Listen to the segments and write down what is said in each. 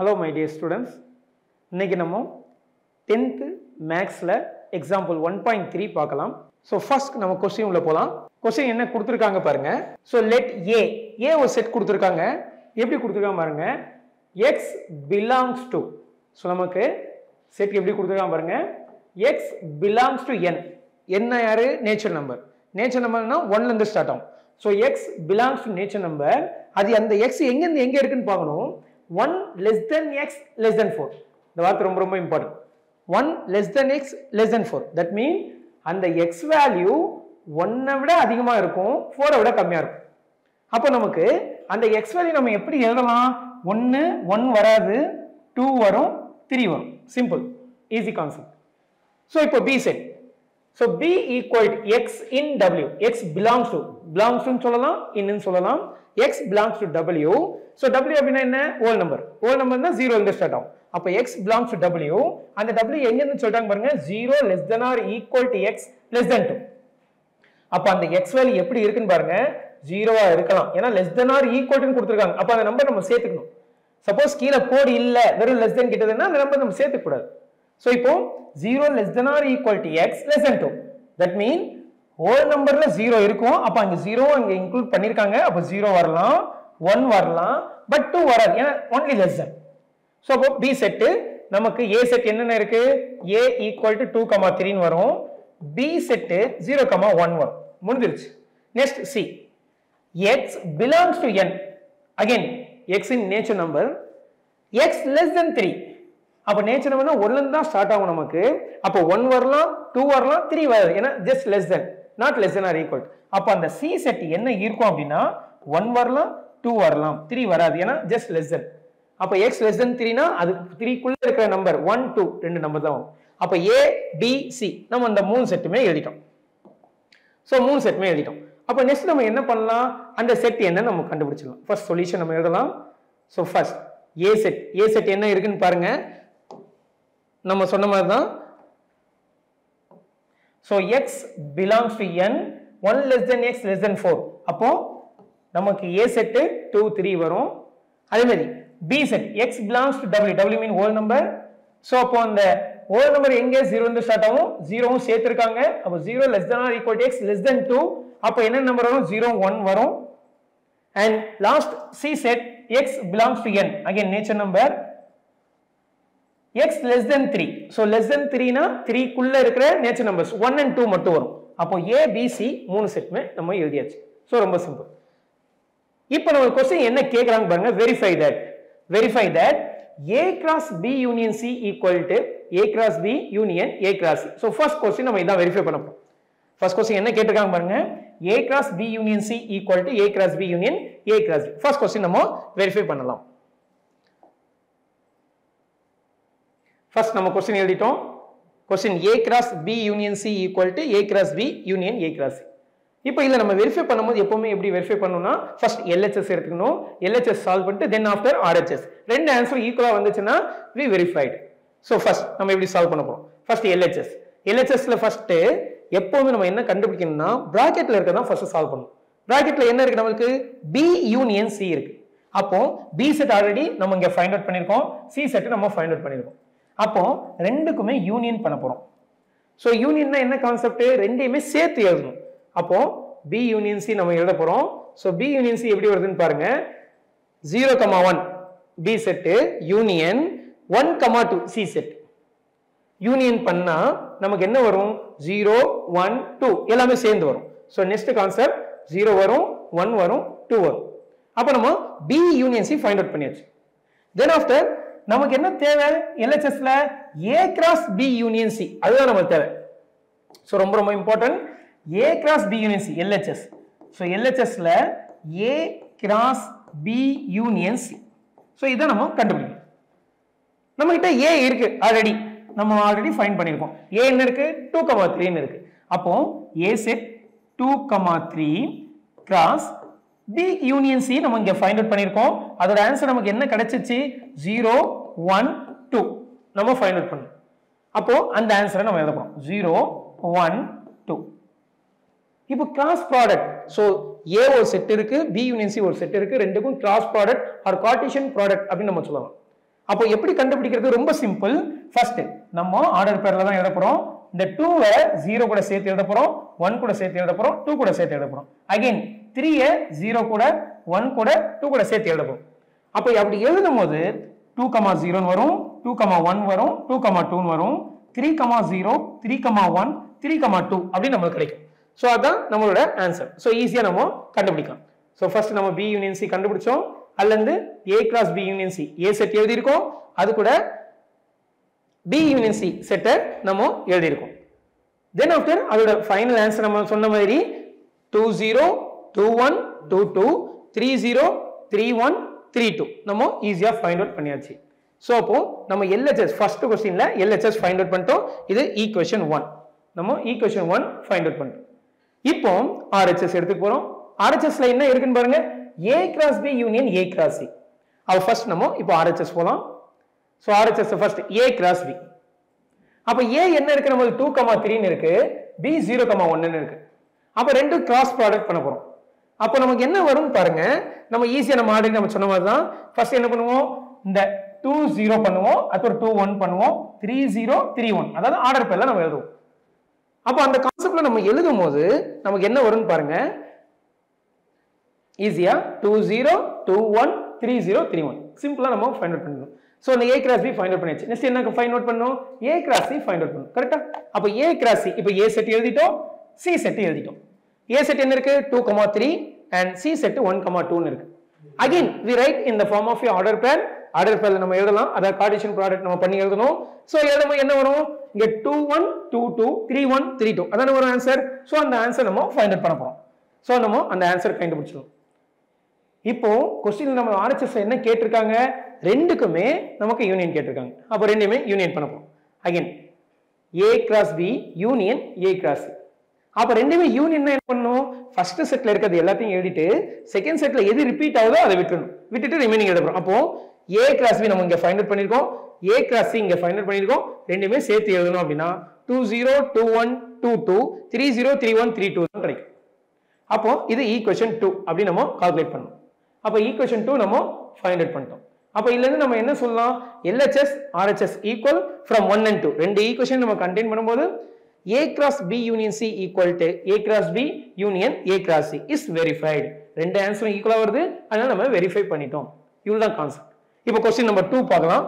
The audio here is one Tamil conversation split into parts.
ஹலோ மை டியர் ஸ்டூடெண்ட்ஸ் இன்னைக்கு நம்ம டென்த்து மேக்ஸில் எக்ஸாம்பிள் ஒன் பாயிண்ட் த்ரீ பார்க்கலாம் ஸோ ஃபர்ஸ்ட் நம்ம கொஸ்டின் உள்ள போகலாம் கொஸ்டின் என்ன கொடுத்துருக்காங்க பாருங்க ஸோ லெட் ஏ ஏ ஒரு செட் கொடுத்துருக்காங்க எப்படி கொடுத்துருக்காங்க பாருங்க எக்ஸ் பிலாங்ஸ் டு ஸோ நமக்கு செட் எப்படி கொடுத்துருக்காங்க பாருங்க எக்ஸ் பிலாங்ஸ் டு என் என்ன யாரு நேச்சர் நம்பர் நேச்சர் நம்பர்னா ஒன்லேருந்து ஸ்டார்ட் ஆகும் so X belongs to nature number அது அந்த எக்ஸ் எங்கேருந்து எங்கே இருக்குன்னு பார்க்கணும் one less than X less than four இந்த வார்த்தை ரொம்ப ரொம்ப important one less than X less than four that mean அந்த எக்ஸ் வேல்யூ ஒன்னை விட அதிகமாக இருக்கும் ஃபோரை விட கம்மியாக இருக்கும் அப்போ நமக்கு அந்த எக்ஸ் வேல்யூ நம்ம எப்படி எழுதலாம் ஒன்று ஒன் வராது டூ வரும் த்ரீ வரும் சிம்பிள் ஈஸி கான்செப்ட் ஸோ இப்போ B set so B equal X in W X belongs to belongs to சொல்லலாம் இன்னும் சொல்லலாம் X belongs to W so W அப்படின்னா என்ன ஓல் நம்பர் ஓல் நம்பர் தான் ஜீரோ இருந்து ஸ்டார்ட் ஆகும் அப்போ எக்ஸ் பிலாங்ஸ் டு டபிள்யூ அந்த டபிள்யூ எங்கேருந்து சொல்லிட்டாங்க பாருங்க zero less than or equal to X less than two அப்போ அந்த எக்ஸ் வேல்யூ எப்படி இருக்குன்னு பாருங்க ஜீரோவா இருக்கலாம் ஏன்னா லெஸ் தென் ஆர் ஈக்குவல் கொடுத்துருக்காங்க அப்போ அந்த நம்பர் நம்ம சேர்த்துக்கணும் சப்போஸ் கீழே கோடு இல்ல வெறும் லெஸ் தென் கிட்டதுன்னா அந்த நம்பர் நம்ம சேர்த்துக்க கூடாது ஸோ இப்போ zero less than or equal to X less than two that mean whole நம்பர்ல ஜீரோ இருக்கும் அப்போ அங்க ஜீரோ அங்க இன்க்ளூட் பண்ணிருக்காங்க அப்போ ஜீரோ வரலாம் ஒன் வரலாம் பட் டூ வராது ஏன்னா ஒன்லி லெஸ் தென் ஸோ அப்போ பி செட்டு நமக்கு ஏ செட் என்னென்ன இருக்கு A equal to two comma த்ரீன்னு வரும் B set zero comma one வரும் முடிஞ்சிருச்சு next C X belongs to N again X in nature number X less than three அப்போ நேச்சர் நம்பர்னா ஒன்லேருந்து தான் ஸ்டார்ட் ஆகும் நமக்கு அப்போ ஒன் வரலாம் டூ வரலாம் த்ரீ வராது ஏன்னா just less than not less than or equal அப்போ அந்த சி செட் என்ன இருக்கும் அப்படின்னா ஒன் வரலாம் டூ வரலாம் த்ரீ வராது ஏன்னா ஜஸ்ட் லெஸ் தென் அப்போ எக்ஸ் லெஸ் தென் த்ரீனா அது த்ரீக்குள்ள இருக்கிற நம்பர் ஒன் டூ ரெண்டு நம்பர் தான் வரும் அப்போ ஏ பி சி நம்ம அந்த மூணு செட்டுமே எழுதிட்டோம் ஸோ மூணு செட்டுமே எழுதிட்டோம் அப்போ நெக்ஸ்ட் நம்ம என்ன பண்ணலாம் அந்த செட் என்ன நம்ம கண்டுபிடிச்சிடலாம் ஃபர்ஸ்ட் சொல்யூஷன் நம்ம எழுதலாம் so first A set A set என்ன இருக்குன்னு பாருங்க நம்ம சொன்ன மாதிரி தான் so X belongs to N one less than X less than four அப்போ நமக்கு ஏ செட்டு டூ த்ரீ வரும் அதே மாதிரி B set X belongs to W W mean whole number so அப்போ அந்த ஹோல் நம்பர் எங்கே ஜீரோ வந்து ஸ்டார்ட் ஆகும் ஜீரோவும் சேர்த்துருக்காங்க அப்போ zero less than or equal X less than two அப்போ என்ன நம்பர் வரும் ஜீரோ ஒன் வரும் and last C set X belongs to N again nature number X less than three so less than த்ரீனா த்ரீக்குள்ள இருக்கிற nature numbers one and two மட்டும் வரும் அப்போ ஏ பிசி மூணு செட்மே நம்ம எழுதியாச்சு ஸோ ரொம்ப சிம்பிள் இப்போ நம்ம கொஸ்டின் என்ன கேட்குறாங்க பாருங்க verify that verify that A cross B union C equal to A cross B union A cross so first question நம்ம இதான் வெரிஃபை பண்ண போறோம் ஃபர்ஸ்ட் கொஸ்டின் என்ன கேட்டிருக்காங்க பாருங்க A cross B union C equal to A cross B union A cross B first question நம்ம வெரிஃபை பண்ணலாம் ஃபர்ஸ்ட் நம்ம கொஸ்டின் எழுதிட்டோம் question A cross B union C equal to A cross B union A cross C இப்போ இதில் நம்ம வெரிஃபை பண்ணும்போது எப்பவுமே எப்படி வெரிஃபை பண்ணணும்னா ஃபர்ஸ்ட் எல்ஹெச்எஸ் எடுத்துக்கணும் எல்ஹெச்எஸ் சால்வ் பண்ணிட்டு தென் ஆஃப்டர் ஆர்ஹெச்எஸ் ரெண்டு ஆன்சர் ஈக்குவலாக வந்துச்சுன்னா வி வெரிஃபைடு ஸோ ஃபர்ஸ்ட் நம்ம எப்படி சால்வ் பண்ண போகிறோம் ஃபர்ஸ்ட் எல்ஹெச்எஸ் எல்ஹெச்எஸ்ல ஃபர்ஸ்ட் எப்பவுமே நம்ம என்ன கண்டுபிடிக்கணும்னா ப்ராக்கெட்ல இருக்க தான் ஃபர்ஸ்ட் சால்வ் பண்ணணும் ப்ராக்கெட்ல என்ன இருக்கு நம்மளுக்கு பி யூனியன் சி இருக்கு அப்போ பி செட் ஆல்ரெடி நம்ம இங்க ஃபைண்ட் அவுட் பண்ணிருக்கோம் சி செட் நம்ம ஃபைண்ட் அவுட் பண்ணிருக்கோம் அப்போ ரெண்டுக்குமே யூனியன் பண்ண போறோம் ஸோ யூனியன்னா என்ன கான்செப்ட் ரெண்டையுமே சேர்த்து எழுதணும் அப்போ பி யூனியன் சி நம்ம எழுத போறோம் ஸோ பி யூனியன் சி எப்படி வருதுன்னு பாருங்க zero comma one B set union one comma two C set union பண்ணா நமக்கு என்ன வரும் ஜீரோ ஒன் டூ எல்லாமே சேர்ந்து வரும் ஸோ நெக்ஸ்ட் கான்செப்ட் ஜீரோ வரும் ஒன் வரும் டூ வரும் அப்போ நம்ம B union C find out பண்ணியாச்சு தென் ஆஃப்டர் நமக்கு என்ன தேவை எல்ஹெச்எஸ்ல A cross B union C அதுதான் நமக்கு தேவை ஸோ ரொம்ப ரொம்ப important A cross B union C LHS so எல்ஹெச்எஸ்ல A cross B union C so இதை நம்ம கண்டுபிடிக்கணும் நம்ம கிட்ட ஏ இருக்கு ஆல்ரெடி நம்ம ஆல்ரெடி ஃபைன் பண்ணியிருக்கோம் ஏ என்ன இருக்கு டூ கமா த்ரீன்னு இருக்கு அப்போ A set two comma three cross B union C நம்ம இங்க ஃபைண்ட் அவுட் பண்ணியிருக்கோம் அதோட ஆன்சர் நமக்கு என்ன கிடைச்சிச்சு ஜீரோ ஒன் டூ நம்ம ஃபைண்ட் அவுட் பண்ணோம் அப்போ அந்த ஆன்சரை நம்ம எழுத போறோம் ஜீரோ ஒன் டூ இப்போ கிராஸ் ப்ராடக்ட் ஸோ ஏ ஒரு செட் இருக்கு பி யூனியன் சி ஒரு செட் இருக்கு ரெண்டுக்கும் cross product or Cartesian product அப்படின்னு நம்ம சொல்லலாம் அப்போ எப்படி கண்டுபிடிக்கிறது ரொம்ப சிம்பிள் ஃபர்ஸ்ட் நம்ம ஆர்டர் பேர்ல தான் எழுத போறோம் இந்த டூவை ஜீரோ கூட சேர்த்து எழுத போறோம் ஒன் கூட சேர்த்து எழுத போறோம் டூ கூட சேர்த்து எழுத போறோம் அகைன் த்ரீயை ஜீரோ கூட ஒன் கூட டூ கூட சேர்த்து எழுத போறோம் அப்போ அப்படி எழுதும் போது டூ கமா ஜீரோன்னு வரும் டூ கமா ஒன் வரும் டூ கமா டூன்னு வரும் three comma zero three comma one three comma two அப்படின்னு நம்மளுக்கு கிடைக்கும் ஸோ அதான் நம்மளோட ஆன்சர் ஸோ ஈஸியாக நம்ம கண்டுபிடிக்கலாம் ஸோ ஃபர்ஸ்ட் நம்ம பி யூனியன் சி கண்டுபிடிச்சோம் அதுலேருந்து A cross B union C A set எழுதியிருக்கோம் அது கூட பி யூனியன் சி செட்டை நம்ம எழுதியிருக்கோம் தென் ஆஃப்டர் அதோட ஃபைனல் ஆன்சர் நம்ம சொன்ன மாதிரி two zero two one two two three zero three one three two நம்ம ஈஸியாக ஃபைண்ட் அவுட் பண்ணியாச்சு ஸோ அப்போ நம்ம எல்ஹெச்எஸ் ஃபர்ஸ்ட் கொஸ்டின்ல எல்ஹெச்எஸ் ஃபைண்ட் அவுட் பண்ணிட்டோம் இது ஈக்குவேஷன் ஒன் நம்ம ஈக்குவேஷன் ஒன் ஃபைண்ட் அவுட் பண்ணிட்டோம் இப்போ ஆர்ஹெச்எஸ் எடுத்துக்க போறோம் ஆர்ஹெச்எஸ்ல என்ன இருக்குன்னு பாருங்க A cross B union A cross C அவ ஃபர்ஸ்ட் நம்ம இப்போ ஆர்ஹெச்எஸ் போலாம் so RHS first A cross B அப்ப ஏ என்ன இருக்கு நம்மளுக்கு டூ கமா த்ரீன்னு இருக்கு பி ஜீரோ கமா ஒன்னு இருக்கு அப்ப ரெண்டு கிராஸ் ப்ராடக்ட் பண்ண போறோம் அப்போ நமக்கு என்ன வரும்னு பாருங்க நம்ம ஈஸியா நம்ம ஆல்ரெடி நம்ம சொன்ன மாதிரி தான் ஃபர்ஸ்ட் என்ன பண்ணுவோம் இந்த டூ ஜீரோ பண்ணுவோம் அப்புறம் டூ ஒன் பண்ணுவோம் த்ரீ ஜீரோ த்ரீ ஒன் அதாவது ஆர்டர் பேர்ல நம்ம எழுதுவோம் அப்போ அந்த கான்செப்ட்ல நம்ம எழுதும் போது நமக்கு என்ன வரும்னு பாருங்க ஈஸியா two zero two one three zero three one சிம்பிளா நம்ம ஃபைண்ட் அவுட் பண்ணிடணும் ஸோ அந்த A cross B find out பண்ணியாச்சு நெக்ஸ்ட் என்ன ஃபைண்ட் அவுட் பண்ணணும் A cross C find out பண்ணணும் கரெக்டா அப்போ ஏ கிராஸ் சி இப்போ ஏ செட் எழுதிட்டோம் சி செட் எழுதிட்டோம் ஏ செட் என்ன இருக்கு two comma three and C set one comma டூன்னு இருக்கு again we write in the form of order பேர் ஆர்டர் பேர்ல நம்ம எழுதலாம் அதாவது கார்டிஷன் ப்ராடக்ட் நம்ம பண்ணி எழுதணும் ஸோ எழுதும் என்ன வரும் இங்க two one two two three one three two அதான ஒரு ஆன்சர் ஸோ அந்த ஆன்சர் நம்ம ஃபைண்ட் அவுட் பண்ண போறோம் ஸோ நம்ம அந்த ஆன்சர் கண்டுபிடிச்சிடும் இப்போ கொஸ்டின் நம்ம ஆர்ஹெச்எஸ் என்ன கேட்டிருக்காங்க ரெண்டுக்குமே நமக்கு யூனியன் கேட்டிருக்காங்க அப்போ ரெண்டுமே யூனியன் பண்ண போறோம் again A cross B union A cross அப்போ ரெண்டுமே யூனியன் என்ன பண்ணணும் ஃபர்ஸ்ட் செட்ல இருக்கிறது எல்லாத்தையும் எழுதிட்டு செகண்ட் செட்ல எது ரிப்பீட் ஆகுதோ அதை விட்டுணும் விட்டுட்டு ரிமைனிங் எழுதுறோம் அப்போ ஏ கிராஸ் பி நம்ம இங்க ஃபைண்ட் அவுட் பண்ணிருக்கோம் ஏ கிராஸ் சி இங்க ஃபைண்ட் அவுட் பண்ணிருக்கோம் ரெண்டுமே சேர்த்து எழுதணும் அப்படின்னா two zero two one two two three zero three one three two தான் கிடைக்கும் அப்போ இது ஈக்குவேஷன் டூ அப்படி நம்ம கால்குலேட் பண்ணணும் அப்போ ஈக்குவேஷன் டூ நம்ம ஃபைண்ட் அவுட் பண்ணிட்டோம் அப்போ இதுல இருந்து நம்ம என்ன சொல்லலாம் LHS RHS equal from one and two ரெண்டு ஈக்குவேஷன் நம்ம கண்டெயின் பண்ணும்போது A cross B union C equal to A cross B union A cross C is verified ரெண்டு ஆன்சரும் ஈக்குவலா வருது அதனால நம்ம வெரிஃபை பண்ணிட்டோம் இதுதான் கான்செப்ட் இப்போ கொஸ்டின் நம்பர் டூ பார்க்கலாம்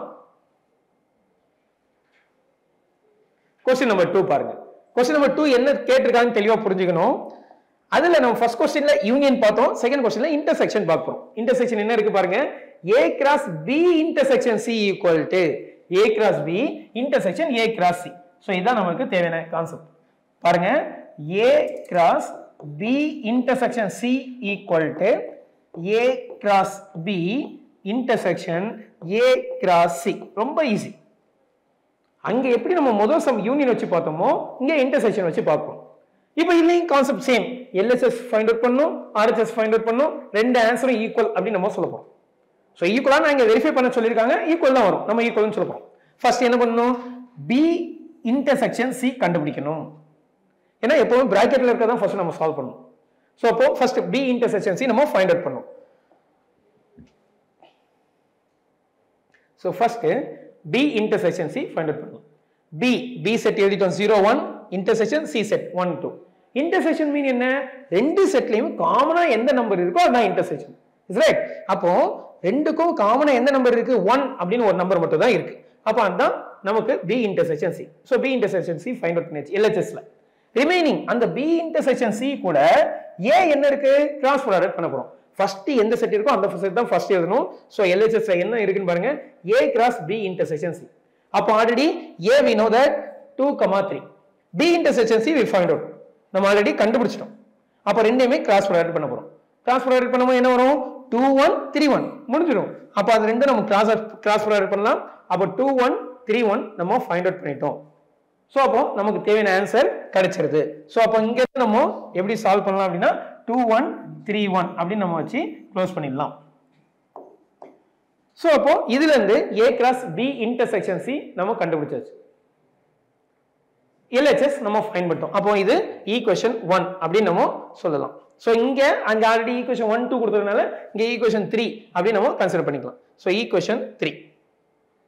கொஸ்டின் நம்பர் டூ பாருங்க கொஸ்டின் நம்பர் டூ என்ன கேட்டிருக்காங்கன்னு தெளிவா புரிஞ்சுக்கணும் அதுல நம்ம ஃபர்ஸ்ட் கொஸ்டின்ல யூனியன் பார்த்தோம் செகண்ட் கொஸ்டின்ல இன்டர்செக்ஷன் பார்ப்போம் இன்டர்செக்ஷன் என்ன இருக்கு பாருங்க A cross B intersection C equal to A cross B intersection A cross C so இதுதான் நமக்கு தேவையான கான்செப்ட் பாருங்க A cross B intersection C equal to A cross B intersection A cross C ரொம்ப ஈஸி அங்க எப்படி நம்ம முதல் சம் யூனியன் வச்சு பார்த்தோமோ இங்க இன்டர்செக்ஷன் வச்சு பார்ப்போம் இப்போ இல்லையும் concept same LHS find out பண்ணும் ஆர்ஹெச்எஸ் ஃபைண்ட் அவுட் பண்ணும் ரெண்டு ஆன்சரும் ஈக்குவல் அப்படின்னு நம்ம சொல்ல போறோம் ஸோ ஈக்குவலா நான் இங்க வெரிஃபை பண்ண சொல்லியிருக்காங்க ஈக்குவல் தான் வரும் நம்ம ஈக்குவல்னு சொல்ல போறோம் ஃபர்ஸ்ட் என்ன பண்ணணும் பி இன்டர்செக்ஷன் சி கண்டுபிடிக்கணும் ஏன்னா எப்பவும் பிராக்கெட்ல இருக்கதான் ஃபர்ஸ்ட் நம்ம சால்வ் பண்ணணும் ஸோ அப்போ ஃபர்ஸ்ட் பி இன்டர்செக்ஷன் சி நம்ம ஃபைண்ட் அவுட் பண்ணணும் so first B intersection C find out பண்ணணும் பி பி செட் எழுதிட்டோம் zero one intersection C set one two intersection mean என்ன ரெண்டு செட்லையும் காமனா எந்த நம்பர் இருக்கோ அதான் இன்டர்செக்ஷன் இஸ் ரைட் அப்போ ரெண்டுக்கும் காமனா எந்த நம்பர் இருக்கு ஒன் அப்படின்னு ஒரு நம்பர் மட்டும் தான் இருக்கு அப்போ அதான் நமக்கு B intersection C so B intersection C find out பண்ணியாச்சு எல்ஹெச்எஸ்ல ரிமைனிங் அந்த பி இன்டர்செக்ஷன் சி கூட ஏ என்ன இருக்கு கிராஸ் ப்ராடக்ட் பண்ண போறோம் ஃபர்ஸ்ட் எந்த செட் இருக்கோ அந்த செட் தான் ஃபர்ஸ்ட் எழுதணும் ஸோ எல்ஹெச்எஸ்ல என்ன இருக்குன்னு பாருங்க A cross B intersection C அப்போ already A we know that two comma three B intersection C we find out நம்ம ஆல்ரெடி கண்டுபிடிச்சிட்டோம் அப்போ ரெண்டையுமே கிராஸ் ப்ராடக்ட் பண்ண போறோம் கிராஸ் ப்ராடக்ட் பண்ணும்போது என்ன வரும் டூ ஒன் த்ரீ ஒன் முடிஞ்சிடும் அப்போ அது ரெண்டும் நம்ம கிராஸ் கிராஸ் ப்ராடக்ட் பண்ணலாம் அப்போ டூ ஒன் த்ரீ ஒன் நம்ம ஃபைண்ட் அவுட் பண்ணிட்டோம் ஸோ அப்போ நமக்கு தேவையான ஆன்சர் கிடைச்சிருது ஸோ அப்போ இங்க இருந்து நம்ம எப்படி சால்வ் பண்ணலாம் அப்படின்னா டூ ஒன் த்ரீ ஒன் அப்படின்னு நம்ம வச்சு க்ளோஸ் பண்ணிடலாம் ஸோ அப்போ இதுல இருந்து A cross B intersection C நம்ம கண்டுபிடிச்சாச்சு எல்ஹெச்எஸ் நம்ம ஃபைன் பண்ணிட்டோம் அப்போ இது ஈக்குவேஷன் ஒன் அப்படின்னு நம்ம சொல்லலாம் ஸோ இங்க அங்க ஆல்ரெடி ஈக்குவேஷன் ஒன் டூ கொடுத்ததுனால இங்க ஈக்குவேஷன் த்ரீ அப்படின்னு நம்ம கன்சிடர் பண்ணிக்கலாம் so equation three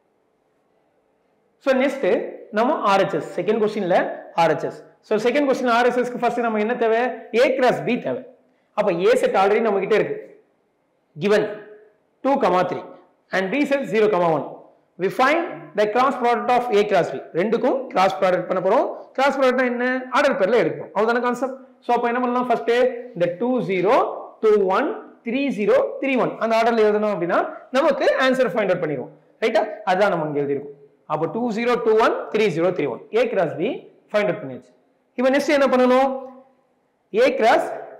so next நம்ம ஆர்ஹெச்எஸ் செகண்ட் கொஸ்டின்ல ஆர்ஹெச்எஸ் ஸோ செகண்ட் கொஸ்டின் ஆர்ஹெச்எஸ்க்கு ஃபர்ஸ்ட் நம்ம என்ன தேவை ஏ கிராஸ் பி தேவை அப்போ ஏ செட் ஆல்ரெடி நம்ம கிட்ட இருக்கு given 2 comma 3 and b set 0 comma 1 we find the cross product of a cross b ரெண்டுக்கும் cross product பண்ண போறோம் cross product என்ன ஆர்டர் பேர்ல எடுப்போம் அவ்வளவுதான கான்செப்ட் சோ அப்ப என்ன பண்ணலாம் ஃபர்ஸ்ட் இந்த 2 0 2 1 3 0 3 1 அந்த ஆர்டர்ல எழுதணும் அப்படின்னா நமக்கு ஆன்சர் ஃபைண்ட் அவுட் பண்ணிடுவோம் ரைட்டா அதுதான் நம்ம இங்க எழுதிருக்கோம் அப்போ 2 0 2 1 3 0 3 1 a cross b find out பண்ணியாச்சு இப்போ நெக்ஸ்ட் என்ன பண்ணணும் a cross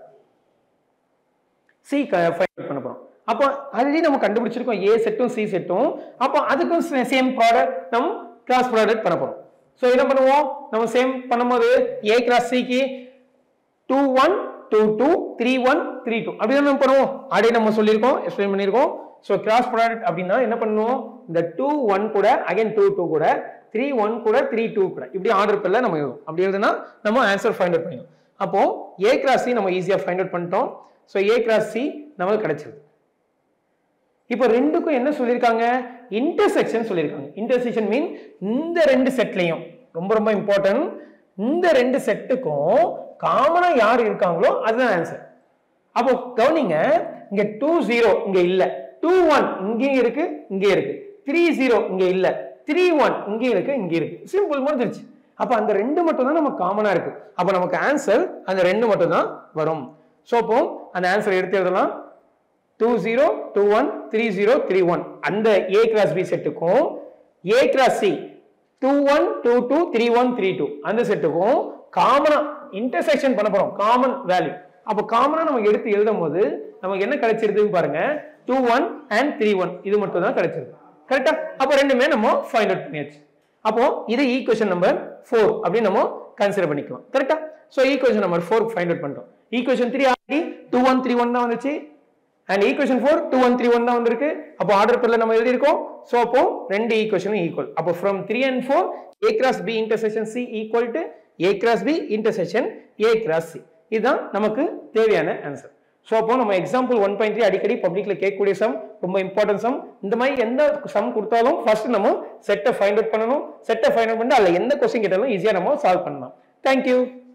சி ஃபைண்ட் பண்ண போறோம் அப்போ ஆல்ரெடி நம்ம கண்டுபிடிச்சிருக்கோம் ஏ செட்டும் சி செட்டும் அப்போ அதுக்கும் சேம் ப்ராடக்ட் நம்ம கிராஸ் ப்ராடக்ட் பண்ண போறோம் ஸோ என்ன பண்ணுவோம் நம்ம சேம் பண்ணும்போது ஏ கிராஸ் சிக்கு two one two two three one three two அப்படி நம்ம பண்ணுவோம் ஆல்ரெடி நம்ம சொல்லியிருக்கோம் எக்ஸ்பிளைன் பண்ணியிருக்கோம் ஸோ கிராஸ் ப்ராடக்ட் அப்படின்னா என்ன பண்ணுவோம் இந்த டூ ஒன் கூட அகைன் டூ டூ கூட த்ரீ ஒன் கூட த்ரீ டூ கூட இப்படி ஆர்டர் பேர்ல நம்ம எழுதும் அப்படி எழுதுனா நம்ம ஆன்சர் ஃபைண்ட் அவுட் பண்ணிடும் அப்போ ஏ கிராஸ் சி நம்ம ஈஸியாக ஃபைண்ட் அவுட் பண்ணிட்டோம் ஸோ ஏ கிராஸ் சி நமக்கு கிடைச்சிருது இப்போ ரெண்டுக்கும் என்ன சொல்லியிருக்காங்க இன்டர்செக்ஷன் சொல்லியிருக்காங்க இன்டர்செக்ஷன் மீன் இந்த ரெண்டு செட்லையும் ரொம்ப ரொம்ப இம்பார்ட்டன்ட் இந்த ரெண்டு செட்டுக்கும் காமனா யார் இருக்காங்களோ அதுதான் ஆன்சர் அப்போ கவனிங்க இங்க டூ ஜீரோ இங்க இல்ல டூ ஒன் இங்கேயும் இருக்கு இங்கே இருக்கு த்ரீ ஜீரோ இங்க இல்ல த்ரீ ஒன் இங்கே இருக்கு இங்க இருக்கு சிம்பிள் முடிஞ்சிருச்சு அப்ப அந்த ரெண்டு மட்டும் தான் நமக்கு காமனா இருக்கு அப்ப நமக்கு ஆன்சர் அந்த ரெண்டு மட்டும் தான் வரும் ஸோ அப்போ அந்த ஆன்சர் எடுத்து எழுதலாம் two zero two one three zero three one அந்த ஏ கிராஸ் பி செட்டுக்கும் A cross C two one two two three one three two அந்த செட்டுக்கும் காமனா இன்டர்செக்ஷன் பண்ண போறோம் காமன் வேல்யூ அப்போ காமனா நம்ம எடுத்து எழுதும் போது நமக்கு என்ன கிடைச்சிருதுன்னு பாருங்க two one and three one இது மட்டும் தான் கிடைச்சிருக்கு கரெக்டா அப்போ ரெண்டுமே நம்ம ஃபைண்ட் அவுட் பண்ணியாச்சு அப்போ இது ஈக்குவேஷன் நம்பர் ஃபோர் அப்படின்னு நம்ம கன்சிடர் பண்ணிக்கலாம் கரெக்டா so equation number four find out பண்றோம் equation three already two one three one தான் வந்துச்சு and equation four two one three one தான் வந்திருக்கு அப்போ ஆர்டர் பேர்ல நம்ம எழுதியிருக்கோம் ஸோ அப்போ ரெண்டு ஈக்குவேஷனும் ஈக்குவல் அப்போ from three and four A cross B intersection C equal to A cross B intersection A cross C இதுதான் நமக்கு தேவையான ஆன்சர் ஸோ அப்போ நம்ம எக்ஸாம்பிள் ஒன் பாயிண்ட் த்ரீ அடிக்கடி பப்ளிக்ல கேட்கக்கூடிய சம் ரொம்ப இம்பார்ட்டன்ட் சம் இந்த மாதிரி எந்த சம் கொடுத்தாலும் ஃபர்ஸ்ட் நம்ம செட்டை ஃபைண்ட் அவுட் பண்ணணும் செட்டை ஃபைண்ட் அவுட் பண்ணி அதில் எந்த கொஸ்டின் கேட்டாலும் ஈஸியாக நம்ம சால்வ் பண்ணலாம் தேங்க்யூ